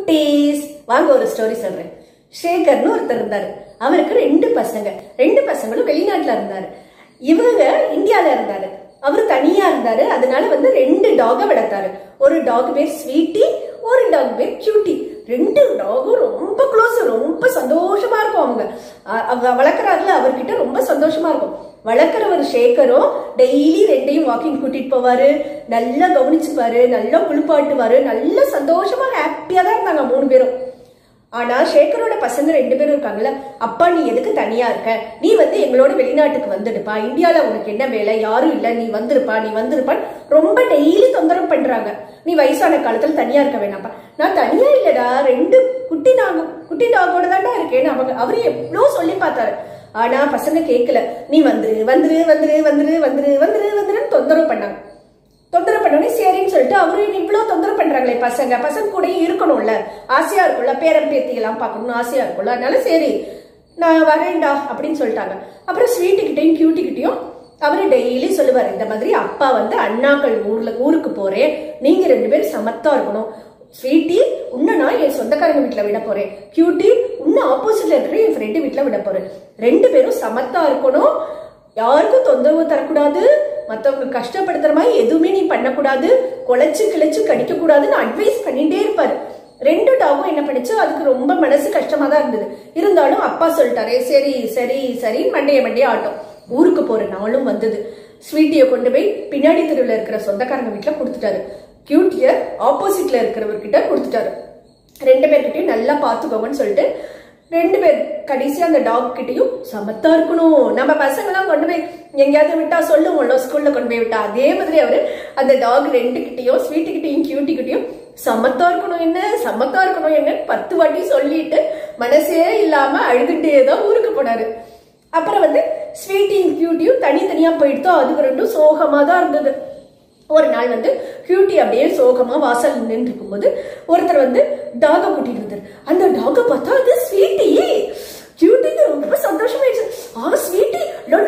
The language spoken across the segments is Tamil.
குட்டீஸ் வாங்க ஒரு ஸ்டோரி சொல்றேன் சேகர்னு ஒருத்தர் இருந்தாரு அவருக்கு ரெண்டு பசங்க ரெண்டு பசங்களும் வெளிநாட்டுல இருந்தாரு இவங்க இந்தியால இருந்தாரு அவரு தனியா இருந்தாரு அதனால வந்து ரெண்டு டாக வளர்த்தாரு ஒரு டாக் பேர் ஸ்வீட்டி ஒரு டாக் பேர் கியூட்டி ரெண்டு டாகும் ரொம்ப க்ளோஸ் ரொம்ப சந்தோஷமா இருக்கும் அவங்க அ- அவங்க வளர்க்குறாருல அவர்கிட்ட ரொம்ப சந்தோஷமா இருக்கும் வளர்க்குறவர் சேகரும் டெய்லி ரெண்டையும் வாக்கிங் கூட்டிட்டு போவாரு நல்லா கவனிச்சுப்பாரு நல்லா குளிப்பாட்டுவாரு நல்ல சந்தோஷமா ஹாப்பியா தான் இருந்தாங்க மூணு பேரும் ஆனா சேகரோட பசங்க ரெண்டு பேரும் இருக்காங்கல்ல அப்பா நீ எதுக்கு தனியா இருக்க நீ வந்து எங்களோட வெளிநாட்டுக்கு வந்துடுப்பா இந்தியால உனக்கு என்ன வேலை யாரும் இல்ல நீ வந்திருப்பா நீ வந்திருப்பான்னு ரொம்ப டெய்லி தொந்தரவு பண்றாங்க நீ வயசான காலத்துல தனியா இருக்க வேணாப்பா நான் தனியா இல்லடா ரெண்டு குட்டி டாக் குட்டி டாகோட தான்டா இருக்கேன்னு அவங்க அவரு எவ்வளவு சொல்லி பார்த்தாரு ஆனா பசங்க கேட்கல நீ வந்துரு வந்துரு வந்துரு வந்துரு வந்துரு வந்துரு வந்துருன்னு தொந்தரவு பண்ணாங்க தொந்தரவு பண்ணோடனே சரின்னு சொல்லிட்டு அவரு இவ்வளவு தொந்தரவு பண்றாங்களே பசங்க பசங்க கூடயும் இருக்கணும்ல ஆசையா இருக்கும்ல பேரம் பேத்தியெல்லாம் பார்க்கணும்னு ஆசையா இருக்கும்ல அதனால சரி நான் வரேன்டா அப்படின்னு சொல்லிட்டாங்க அப்புறம் ஸ்வீட்டு கிட்டையும் கியூட்டி கிட்டையும் அவரு டெய்லி சொல்லுவாரு இந்த மாதிரி அப்பா வந்து அண்ணாக்கள் ஊர்ல ஊருக்கு போறேன் நீங்க ரெண்டு பேரும் சமத்தா இருக்கணும் ஸ்வீட்டி உன்னை நான் என் சொந்தக்காரங்க வீட்டுல விட போறேன் கியூட்டி உன்னை ஆப்போசிட்ல இருக்கிற என் ஃப்ரெண்டு வீட்டுல விட போறேன் ரெண்டு பேரும் சமத்தா இருக்கணும் யாருக்கும் தொந்தரவு தரக்கூடாது மத்தவங்க கஷ்டப்படுத்துற மாதிரி எதுவுமே நீ பண்ணக்கூடாது குலைச்சு கிளைச்சு கடிக்க கூடாதுன்னு அட்வைஸ் பண்ணிட்டே இருப்பாரு ரெண்டு டாகும் என்ன பண்ணுச்சு அதுக்கு ரொம்ப மனசு கஷ்டமா தான் இருந்தது இருந்தாலும் அப்பா சொல்லிட்டாரே சரி சரி சரி மண்டைய மண்டைய ஆட்டம் ஊருக்கு போற நாளும் வந்தது ஸ்வீட்டியை கொண்டு போய் பின்னாடி தெருவில் இருக்கிற சொந்தக்காரங்க வீட்டுல கொடுத்துட்டாரு கியூட்டிய ஆப்போசிட்ல இருக்கிறவர்கிட்ட கொடுத்துட்டாரு ரெண்டு பேர்கிட்டயும் நல்லா பாத்துக்கோங்கன்னு சொல்லிட்டு ரெண்டு பேர் கடைசியா அந்த டாக் கிட்டயும் சமத்தா இருக்கணும் நம்ம பசங்களாம் கொண்டு போய் எங்கேயாவது விட்டா சொல்லுவோம்ல ஸ்கூல்ல கொண்டு போய் விட்டா அதே மாதிரி அவரு அந்த டாக் ரெண்டு கிட்டயும் ஸ்வீட்டு கிட்டயும் கியூட்டி கிட்டயும் சமத்தா இருக்கணும் என்ன சமத்தா இருக்கணும் என்ன பத்து வாட்டி சொல்லிட்டு மனசே இல்லாம அழுதுட்டே தான் ஊருக்கு போனாரு அப்புறம் வந்து ஸ்வீட்டியும் கியூட்டியும் தனித்தனியா போயிடுத்தோ அதுக்கு ரெண்டும் சோகமா தான் இருந்தது ஒரு நாள் வந்து கியூட்டி அப்படியே சோகமா வாசல் நின்று இருக்கும்போது ஒருத்தர் வந்து டாக கூட்டிட்டு இருந்தாரு அந்த டாக பார்த்தா அது ஸ்வீட்டி கியூட்டிக்கு ரொம்ப சந்தோஷமாயிடுச்சு ஆ ஸ்வீட்டி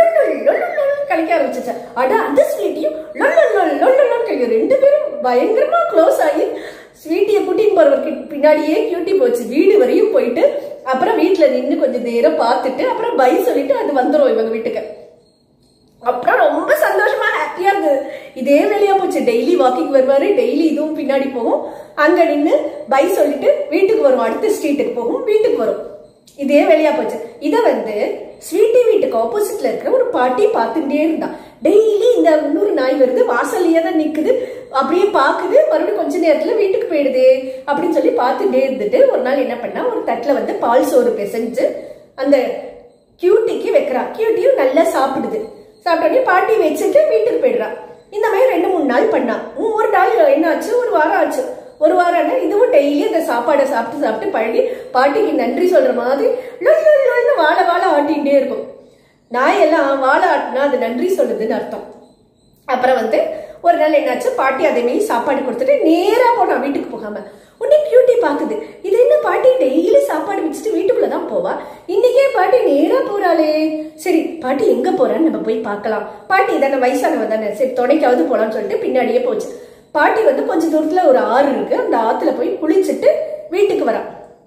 கழிக்க ஆரம்பிச்சிச்சு அட அந்த ஸ்வீட்டியும் கழிக்க ரெண்டு பேரும் பயங்கரமா க்ளோஸ் ஆகி ஸ்வீட்டியை கூட்டின்னு போறவருக்கு பின்னாடியே கியூட்டி போச்சு வீடு வரையும் போயிட்டு அப்புறம் வீட்டுல நின்று கொஞ்சம் நேரம் பார்த்துட்டு அப்புறம் பை சொல்லிட்டு அது வந்துரும் இவங்க வீட்டுக்கு அப்புறம் ரொம்ப சந்தோஷமா ஹாப்பியா இருந்தது இதே வேலையா போச்சு டெய்லி வாக்கிங் வருவாரு டெய்லி இதுவும் பின்னாடி போகும் அங்க நின்னு பை சொல்லிட்டு வீட்டுக்கு வரும் அடுத்த ஸ்ட்ரீட்டுக்கு போகும் வீட்டுக்கு வரும் இதே வேலையா போச்சு இத வந்து ஸ்வீட்டி வீட்டுக்கு ஆப்போசிட்ல இருக்கிற ஒரு பாட்டி பார்த்துட்டே இருந்தா டெய்லி இந்த இன்னொரு நாய் வருது வாசல்லையே தான் நிக்குது அப்படியே பாக்குது மறுபடியும் கொஞ்ச நேரத்துல வீட்டுக்கு போயிடுது அப்படின்னு சொல்லி பார்த்துட்டே இருந்துட்டு ஒரு நாள் என்ன பண்ணா ஒரு தட்டுல வந்து பால் சோறு பிசைஞ்சு அந்த கியூட்டிக்கு வைக்கிறா கியூட்டியும் நல்லா சாப்பிடுது சாப்பிட்டோடனே பாட்டி வச்சுட்டு வீட்டுக்கு போயிடுறா இந்த மாதிரி ரெண்டு மூணு நாள் பண்ணா உம், ஒரு நாள் என்ன ஆச்சு ஒரு வாரம் ஆச்சு ஒரு வாரம் ஆனா இதுவும் டெய்லி அந்த சாப்பாடை சாப்பிட்டு சாப்பிட்டு பழகி பாட்டிக்கு நன்றி சொல்ற மாதிரி லொல் லொல் லொல்னு வாழ வாழ ஆட்டிகிட்டே இருக்கும் நாய் எல்லாம் வாழ ஆட்டினா அது நன்றி சொல்லுதுன்னு அர்த்தம் அப்புறம் வந்து ஒரு நாள் என்னாச்சு பாட்டி அதே மாதிரி சாப்பாடு கொடுத்துட்டு நேரா போனா வீட்டுக்கு போகாம உடனே கியூட்டி பாக்குது இது என்ன பாட்டி டெய்லி சாப்பாடு வச்சுட்டு வீட்டுக்குள்ள தான் போவா இன்னைக்கே பாட்டி நேரா போறாளே சரி பாட்டி எங்க போறான்னு நம்ம போய் பார்க்கலாம் பாட்டி தானே வயசானவ தானே சரி துணைக்காவது போலாம்னு சொல்லிட்டு பின்னாடியே போச்சு பாட்டி வந்து கொஞ்ச தூரத்துல ஒரு ஆறு இருக்கு அந்த ஆத்துல போய் குளிச்சுட்டு வீட்டுக்கு வரா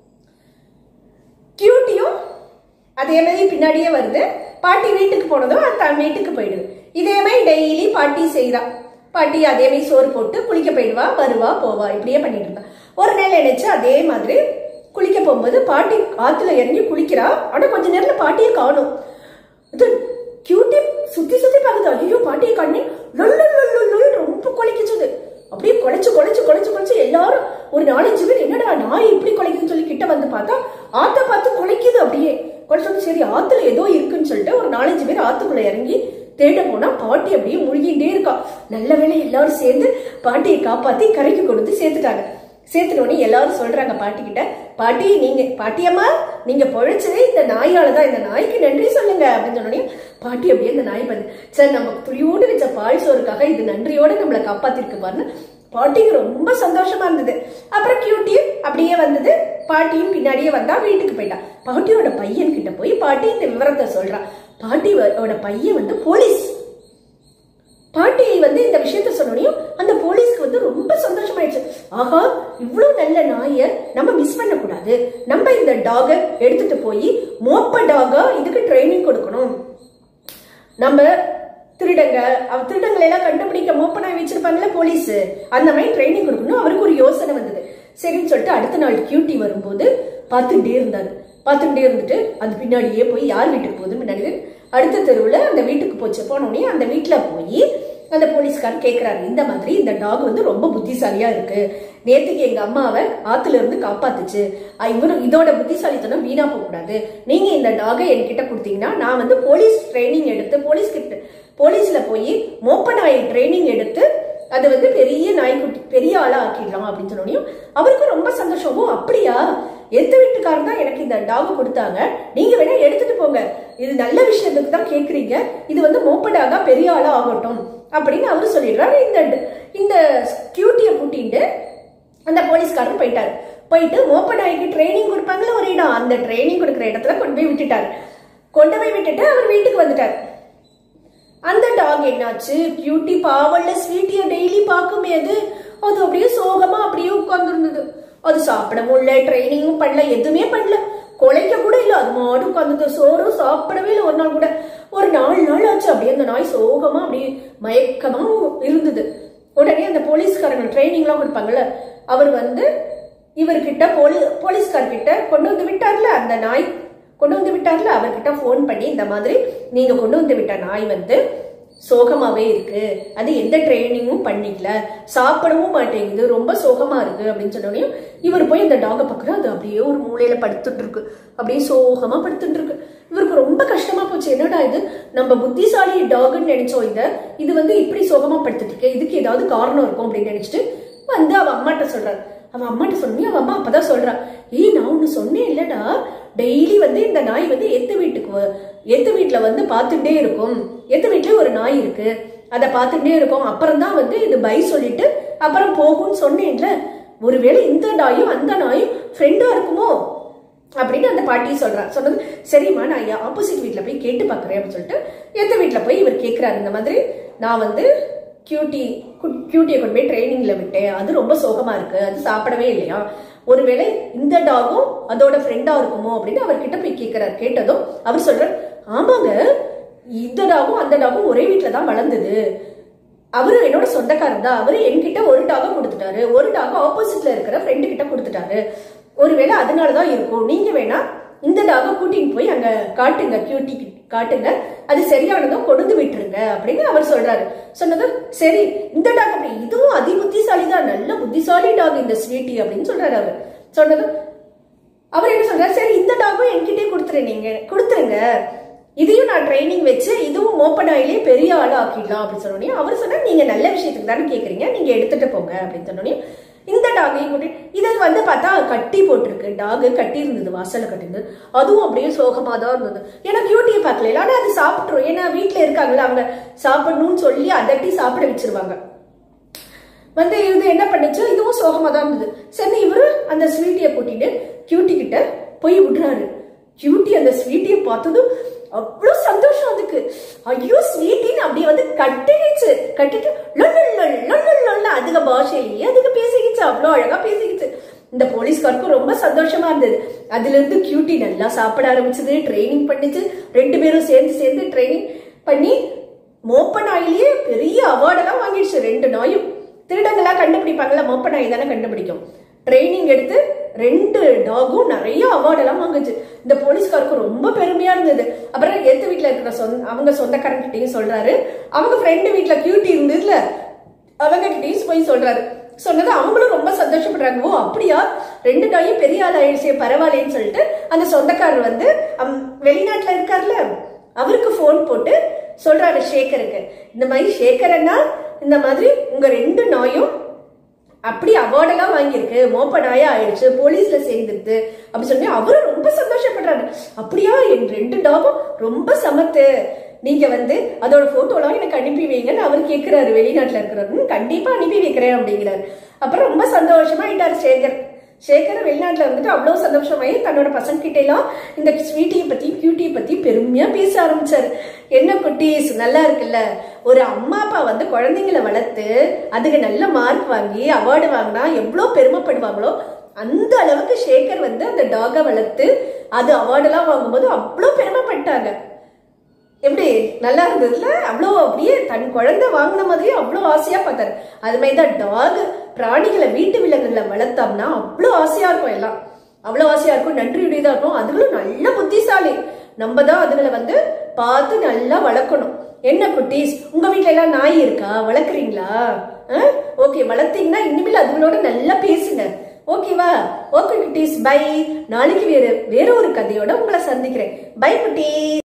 கியூட்டியும் அதே மாதிரி பின்னாடியே வருது பாட்டி வீட்டுக்கு போனதும் அது தன் வீட்டுக்கு போயிடுது இதே மாதிரி டெய்லி பாட்டி செய்றா பாட்டி அதே மாதிரி சோறு போட்டு குளிக்க போயிடுவா வருவா போவா இப்படியே பண்ணிட்டு இருந்தா ஒரு நாள் நினைச்சு அதே மாதிரி குளிக்க போகும்போது பாட்டி ஆத்துல இறங்கி குளிக்கிறா ஆனா கொஞ்ச நேரத்துல பாட்டியை காணும் இது கியூட்டி சுத்தி சுத்தி பாக்குது ஐயோ பாட்டியை காணி லொல்லு லொல்லு லொல் ரொம்ப குலைக்குச்சுது அப்படியே குலைச்சு குலைச்சு குலைச்சு குலைச்சு எல்லாரும் ஒரு நாலஞ்சு பேர் என்னடா நாய் இப்படி குலைக்குதுன்னு சொல்லி கிட்ட வந்து பார்த்தா ஆத்த பார்த்து குலைக்குது அப்படியே குலைச்சோன்னு சரி ஆத்துல ஏதோ இருக்குன்னு சொல்லிட்டு ஒரு நாலஞ்சு பேர் ஆத்துக்குள்ள இறங்கி தேட போனா பாட்டி அப்படியே முழுகிட்டே இருக்கா நல்ல வேளை எல்லாரும் சேர்ந்து பாட்டியை காப்பாத்தி கரைக்கு கொண்டு வந்து சேர்த்துட்டாங்க சேர்த்துட்ட உடனே எல்லாரும் சொல்றாங்க பாட்டி கிட்ட பாட்டி நீங்க பாட்டியம்மா நீங்க பொழைச்சதே இந்த நாயால தான் இந்த நாய்க்கு நன்றி சொல்லுங்க அப்படின்னு சொன்ன உடனே பாட்டி அப்படியே இந்த நாய் வந்து சார் நம்ம துளியோடு வச்ச பால் சோறுக்காக இது நன்றியோட நம்மளை காப்பாத்திருக்கு பாருன்னு பாட்டிக்கு ரொம்ப சந்தோஷமா இருந்தது அப்புறம் கியூட்டியும் அப்படியே வந்தது பாட்டியும் பின்னாடியே வந்தா வீட்டுக்கு போயிட்டா பாட்டியோட பையன் கிட்ட போய் பாட்டி இந்த விவரத்தை சொல்றா பாட்டியோட பையன் வந்து போலீஸ் பாட்டி வந்து இந்த விஷயத்த சொன்னோனையும் அந்த போலீஸ்க்கு வந்து ரொம்ப சந்தோஷமாயிடுச்சு ஆஹா இவ்வளவு நல்ல நாய நம்ம மிஸ் கூடாது நம்ம இந்த டாகை எடுத்துட்டு போய் மோப்ப டாகா இதுக்கு ட்ரைனிங் கொடுக்கணும் நம்ம திருடங்க அவ திருடங்களை எல்லாம் கண்டுபிடிக்க மோப்பனாய் வச்சிருப்பாங்கல்ல போலீஸ் அந்த மாதிரி ட்ரைனிங் கொடுக்கணும் அவருக்கு ஒரு யோசனை வந்தது சரின்னு சொல்லிட்டு அடுத்த நாள் கியூட்டி வரும்போது பார்த்துக்கிட்டே இருந்தாரு பார்த்துக்கிட்டே இருந்துட்டு அது பின்னாடியே போய் யார் வீட்டுக்கு போகுது பின்னாடி அடுத்த தெருவில் அந்த வீட்டுக்கு போச்சு போனோடனே அந்த வீட்டில் போய் அந்த போலீஸ்காரர் கேட்குறாரு இந்த மாதிரி இந்த டாக் வந்து ரொம்ப புத்திசாலியா இருக்கு நேத்துக்கு எங்க அம்மாவை ஆத்துல இருந்து காப்பாத்துச்சு அஹ் இவரு இதோட புத்திசாலித்தனம் வீணா போக கூடாது நீங்க இந்த டாகை என்கிட்ட கொடுத்தீங்கன்னா நான் வந்து போலீஸ் ட்ரைனிங் எடுத்து போலீஸ் கிட்ட போலீஸ்ல போய் மோப்ப நாய் ட்ரைனிங் எடுத்து அது வந்து பெரிய நாய்க்குட்டி பெரிய ஆளா ஆக்கிடலாம் அப்படின்னு சொன்னோடையும் அவருக்கும் ரொம்ப சந்தோஷம் ஓ அப்படியா எந்த வீட்டுக்காரர் தான் எனக்கு இந்த டாக் கொடுத்தாங்க நீங்க வேணா எடுத்துட்டு போங்க இது நல்ல விஷயத்துக்கு தான் கேக்குறீங்க இது வந்து மோப்படாகா பெரிய ஆளா ஆகட்டும் அப்படின்னு அவரு சொல்லிடுறாரு இந்த இந்த கியூட்டியை கூட்டிட்டு அந்த போலீஸ்காரர் போயிட்டாரு போயிட்டு மோப்ப நாய்க்கு ட்ரைனிங் கொடுப்பாங்கல்ல ஒரு இடம் அந்த ட்ரைனிங் கொடுக்குற இடத்துல கொண்டு போய் விட்டுட்டாரு கொண்டு போய் விட்டுட்டு அவர் வீட்டுக்கு வந்துட்டார் அந்த டாக் என்னாச்சு கியூட்டி பாவல்ல ஸ்வீட்டிய டெய்லி பார்க்குமே அது அது அப்படியே சோகமா அப்படியே உட்கார்ந்துருந்தது அது சாப்பிட முடியல ட்ரைனிங்கும் பண்ணல எதுவுமே பண்ணல குலைக்க கூட இல்ல அது மாடு உட்கார்ந்தது சோறும் சாப்பிடவே இல்லை ஒரு நாள் கூட ஒரு நாலு நாள் ஆச்சு அப்படியே அந்த நாய் சோகமா அப்படியே மயக்கமா இருந்தது உடனே அந்த போலீஸ்காரங்க ட்ரைனிங்லாம் கொடுப்பாங்கல்ல அவர் வந்து இவர்கிட்ட போலீ போலீஸ்கார்கிட்ட கொண்டு வந்து விட்டார்ல அந்த நாய் கொண்டு வந்து விட்டார்ல அவர்கிட்ட ஃபோன் பண்ணி இந்த மாதிரி நீங்க கொண்டு வந்து விட்ட நாய் வந்து சோகமாவே இருக்கு அது எந்த ட்ரைனிங்கும் பண்ணிக்கல சாப்பிடவும் மாட்டேங்குது ரொம்ப சோகமா இருக்கு அப்படின்னு சொன்னோடனே இவர் போய் இந்த டாகை பார்க்குற அது அப்படியே ஒரு மூலையில படுத்துட்டு இருக்கு அப்படியே சோகமா படுத்துட்டு இருக்கு இவருக்கு ரொம்ப கஷ்டமா போச்சு என்னடா இது நம்ம புத்திசாலி டாக்னு நினைச்சோம் இத இது வந்து இப்படி சோகமா படுத்துட்டு இருக்கு இதுக்கு ஏதாவது காரணம் இருக்கும் அப்படின்னு நினைச்சிட்டு வந்து அவ அம்மாட்ட சொல்றாரு அவ அம்மாட்ட சொன்னி அவ அம்மா அப்பதான் சொல்றா ஏய் நான் ஒண்ணு சொன்னேன் இல்லடா டெய்லி வந்து இந்த நாய் வந்து எத்து வீட்டுக்கு வ- எத்து வீட்டுல வந்து பார்த்துட்டே இருக்கும் எத்து வீட்லயும் ஒரு நாய் இருக்கு அதை பார்த்துட்டே இருக்கும் அப்புறம் தான் வந்து இது பை சொல்லிட்டு அப்புறம் போகும்னு சொன்னேன்ல ஒருவேளை இந்த நாயும் அந்த நாயும் ஃப்ரெண்டா இருக்குமோ அப்படின்னு அந்த பாட்டி சொல்றா சொன்னது சரிம்மா நான் ஆப்போசிட் வீட்ல போய் கேட்டு பார்க்கறேன் அப்படின்னு சொல்லிட்டு எந்த வீட்ல போய் இவர் கேட்கிறாரு இந்த மாதிரி நான் வந்து கியூட்டி கியூட்டியை கொண்டு போய் ட்ரைனிங்ல விட்டேன் அது ரொம்ப சோகமா இருக்கு அது சாப்பிடவே இல்லையா ஒருவேளை இந்த டாகும் அதோட ஃப்ரெண்டா இருக்குமோ அப்படின்னு அவர்கிட்ட போய் கேட்கிறார் கேட்டதும் அவர் சொல்றார் ஆமாங்க இந்த டாகும் அந்த டாகும் ஒரே வீட்ல தான் வளர்ந்தது அவரு என்னோட சொந்தக்காரர் தான் அவரு என்கிட்ட ஒரு டாக கொடுத்துட்டாரு ஒரு டாக ஆப்போசிட்ல இருக்கிற ஃப்ரெண்டு கிட்ட கொடுத்துட்டாரு ஒருவேளை அதனாலதான் இருக்கும் நீங்க வேணா இந்த டாக கூட்டிட்டு போய் அங்க காட்டுங்க கியூட்டி காட்டுங்க அது சரியானதும் கொண்டு விட்டுருங்க அப்படின்னு அவர் சொல்றாரு சொன்னதும் சரி இந்த டாக் அப்படி இதுவும் அதி புத்திசாலி தான் நல்ல புத்திசாலி டாக் இந்த ஸ்வீட்டி அப்படின்னு சொல்றாரு அவர் சொன்னதும் அவர் என்ன சொல்றாரு சரி இந்த டாகும் என்கிட்டயே கொடுத்துரு நீங்க கொடுத்துருங்க இதையும் நான் ட்ரைனிங் வச்சு இதுவும் ஓப்பன் ஆயிலே பெரிய ஆளா ஆக்கிடலாம் அப்படின்னு சொன்னோடனே அவர் சொன்னா நீங்க நல்ல விஷயத்துக்கு தானே கேக்குறீங்க நீங்க எடுத்துட்டு போங்க அப்படின்னு சொன்னோடனே இந்த டாகையும் கூட்டி இதை வந்து பார்த்தா கட்டி போட்டிருக்கு டாகு கட்டி இருந்தது வாசல்ல கட்டி இருந்தது அதுவும் அப்படியே சோகமா தான் இருந்தது ஏன்னா கியூட்டியை பார்க்கல ஆனா அது சாப்பிட்டுரும் ஏன்னா வீட்டுல இருக்காங்கல்ல அவங்க சாப்பிடணும்னு சொல்லி அதட்டி சாப்பிட வச்சிருவாங்க வந்து இது என்ன பண்ணுச்சு இதுவும் சோகமா தான் இருந்தது சரி இவரு அந்த ஸ்வீட்டியை கூட்டிட்டு கியூட்டி கிட்ட போய் விடுறாரு கியூட்டி அந்த ஸ்வீட்டியை பார்த்ததும் அவ்வளவு சந்தோஷம் அதுக்கு ஐயோ ஸ்வீட்டின்னு அப்படியே வந்து கட்டிடுச்சு கட்டிட்டு லொல்லு லொல்லு லொல்லு லொல்லு அதுக பாஷையிலேயே அதுக்கு பேசிக்கிச்சு அவ்வளோ அழகா பேசிக்கிச்சு இந்த போலீஸ்காருக்கும் ரொம்ப சந்தோஷமா இருந்தது அதுல இருந்து கியூட்டி நல்லா சாப்பிட ஆரம்பிச்சது ட்ரைனிங் பண்ணிச்சு ரெண்டு பேரும் சேர்ந்து சேர்ந்து ட்ரைனிங் பண்ணி மோப்ப நாயிலேயே பெரிய அவார்டெல்லாம் வாங்கிடுச்சு ரெண்டு நாயும் திருடங்களா கண்டுபிடிப்பாங்கல்ல மோப்ப நாய் தானே கண்டுபிடிக்கும் ட்ரைனிங் எடுத்து ரெண்டு டாகும் நிறைய அவார்ட் எல்லாம் வாங்குச்சு இந்த போலீஸ்காருக்கு ரொம்ப பெருமையா இருந்தது அப்புறம் எத்து வீட்ல இருக்கிற சொந்த அவங்க சொந்தக்காரங்கிட்டையும் சொல்றாரு அவங்க ஃப்ரெண்டு வீட்ல கியூட்டி இருந்ததுல அவங்க கிட்டயும் போய் சொல்றாரு சொன்னது அவங்களும் ரொம்ப சந்தோஷப்படுறாங்க ஓ அப்படியா ரெண்டு நாயும் பெரிய ஆள் ஆயிடுச்சு பரவாயில்லைன்னு சொல்லிட்டு அந்த சொந்தக்காரர் வந்து அம், வெளிநாட்டுல இருக்கார்ல அவருக்கு ஃபோன் போட்டு சொல்றாரு சேகருக்கு இந்த மாதிரி சேகர் அண்ணா இந்த மாதிரி உங்க ரெண்டு நாயும் அப்படி அவார்டெல்லாம் வாங்கியிருக்கு மோப்ப நாயா ஆயிடுச்சு போலீஸ்ல சேர்ந்துருது அப்படி சொல்லி அவரும் ரொம்ப சந்தோஷப்படுறாரு அப்படியா என் ரெண்டு டாகும் ரொம்ப சமத்து நீங்க வந்து அதோட போட்டோலாம் எனக்கு அனுப்பி வைங்கன்னு அவர் கேட்கிறாரு வெளிநாட்டுல இருக்கிறாரு "ம், கண்டிப்பா அனுப்பி வைக்கிறேன் அப்படிங்கிறாரு அப்புறம் ரொம்ப சந்தோஷமா ஆயிட்டாரு சேகர் சேகர் வெளிநாட்டுல வந்துட்டு அவ்வளவு சந்தோஷமாயி தன்னோட பசங்க கிட்ட எல்லாம் இந்த ஸ்வீட்டியை பத்தி கியூட்டியை பத்தி பெருமையா பேச ஆரம்பிச்சாரு என்ன குட்டீஸ் நல்லா இருக்குல்ல ஒரு அம்மா அப்பா வந்து குழந்தைங்களை வளர்த்து அதுக்கு நல்ல மார்க் வாங்கி அவார்டு வாங்கினா எவ்வளோ பெருமைப்படுவாங்களோ அந்த அளவுக்கு சேகர் வந்து அந்த டாகை வளர்த்து அது அவார்டெல்லாம் வாங்கும்போது அவ்வளோ பெருமைப்பட்டாங்க எப்படி நல்லா இருந்ததுல அவ்வளோ அப்படியே தன் குழந்தை வாங்கின மாதிரியே அவ்வளோ ஆசையா பார்த்தாரு அது மாதிரி தான் டாக் பிராணிகளை வீட்டு விலங்குகளை வளர்த்தோம்னா அவ்வளோ ஆசையா இருக்கும் எல்லாம் அவ்வளோ ஆசையா இருக்கும் நன்றியுடையதா இருக்கும் அதுகளும் நல்ல புத்திசாலி நம்ம தான் அதுகளை வந்து பார்த்து நல்லா வளர்க்கணும் என்ன குட்டீஸ் உங்க வீட்ல எல்லாம் நாய் இருக்கா வளர்க்குறீங்களா ஓகே வளர்த்தீங்கன்னா இனிமேல் அதுகளோட நல்லா பேசுங்க ஓகேவா ஓகே குட்டீஸ் பை நாளைக்கு வேற வேற ஒரு கதையோட உங்களை சந்திக்கிறேன் பை குட்டீஸ்